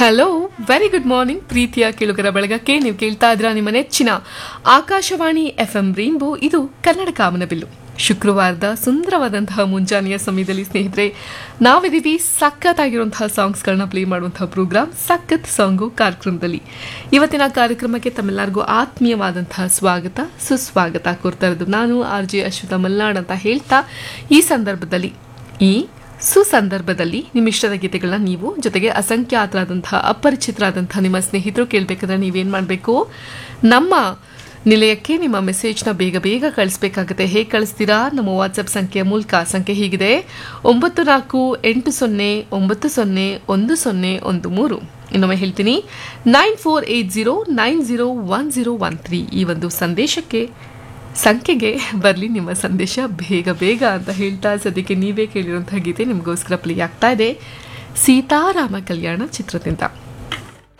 hello very good morning ಪ್ರೀತಿಯ ಕೇಳುಗರ ಬಳಗಕ್ಕೆ ನೀವು ಕೇಳ್ತಾ ಇದ್ರ ನಿಮ್ಮ ನೆಚ್ಚಿನ ಆಕಾಶವಾಣಿ ಎಫ್ ಎಂ ರೈನ್ಬೋ ಇದು ಕನ್ನಡ ಕಾಮನಬಿಲ್ಲು ಶುಕ್ರವಾರದ ಸುಂದರವಾದಂತಹ ಮುಂಜಾನೆಯ ಸಮಯದಲ್ಲಿ ಸ್ನೇಹಿತರೆ ನಾವಿದ್ದೀವಿ ಸಖತ್ತಾಗಿರುವಂತಹ ಸಾಂಗ್ಸ್ಗಳನ್ನ ಪ್ಲೇ ಮಾಡುವಂತಹ ಪ್ರೋಗ್ರಾಮ್ ಸಖತ್ ಸಾಂಗು ಕಾರ್ಯಕ್ರಮದಲ್ಲಿ ಇವತ್ತಿನ ಕಾರ್ಯಕ್ರಮಕ್ಕೆ ತಮ್ಮೆಲ್ಲರಿಗೂ ಆತ್ಮೀಯವಾದಂತಹ ಸ್ವಾಗತ ಸುಸ್ವಾಗತ ಕೋರ್ತಾ ಇರೋದು ನಾನು ಆರ್ ಜೆ ಅಶ್ವಿತಾ ಮಲ್ನಾಡ್ ಅಂತ ಹೇಳ್ತಾ ಈ ಸಂದರ್ಭದಲ್ಲಿ ಈ ಸುಸಂದರ್ಭದಲ್ಲಿ ನಿಮ್ಮ ಇಷ್ಟದ ಗೀತೆಗಳನ್ನ ನೀವು ಜೊತೆಗೆ ಅಸಂಖ್ಯಾತರಾದಂತಹ ಅಪರಿಚಿತರಾದಂತಹ ನಿಮ್ಮ ಸ್ನೇಹಿತರು ಕೇಳಬೇಕಾದ್ರೆ ನೀವೇನು ಮಾಡಬೇಕು ನಮ್ಮ ನಿಲಯಕ್ಕೆ ನಿಮ್ಮ ಮೆಸೇಜ್ನ ಬೇಗ ಬೇಗ ಕಳಿಸ್ಬೇಕಾಗುತ್ತೆ ಹೇಗೆ ಕಳಿಸ್ತೀರಾ ನಮ್ಮ ವಾಟ್ಸಪ್ ಸಂಖ್ಯೆಯ ಮೂಲಕ ಸಂಖ್ಯೆ ಹೀಗಿದೆ ಒಂಬತ್ತು ನಾಲ್ಕು ಎಂಟು ಸೊನ್ನೆ ಒಂಬತ್ತು ಸೊನ್ನೆ ಒಂದು ಸೊನ್ನೆ ಒಂದು ಮೂರು ಇನ್ನೊಮ್ಮೆ ಹೇಳ್ತೀನಿ nine four eight zero nine zero one zero one three ಈ ಒಂದು ಸಂದೇಶಕ್ಕೆ ಸಂಖ್ಯೆಗೆ ಬರಲಿ ನಿಮ್ಮ ಸಂದೇಶ ಬೇಗ ಬೇಗ ಅಂತ ಹೇಳ್ತಾ ಸದ್ಯಕ್ಕೆ ನೀವೇ ಕೇಳಿರುವಂತಹ ಗೀತೆ ನಿಮಗೋಸ್ಕರ ಪ್ಲೇ ಆಗ್ತಾ ಇದೆ ಸೀತಾರಾಮ ಕಲ್ಯಾಣ ಚಿತ್ರದಿಂದ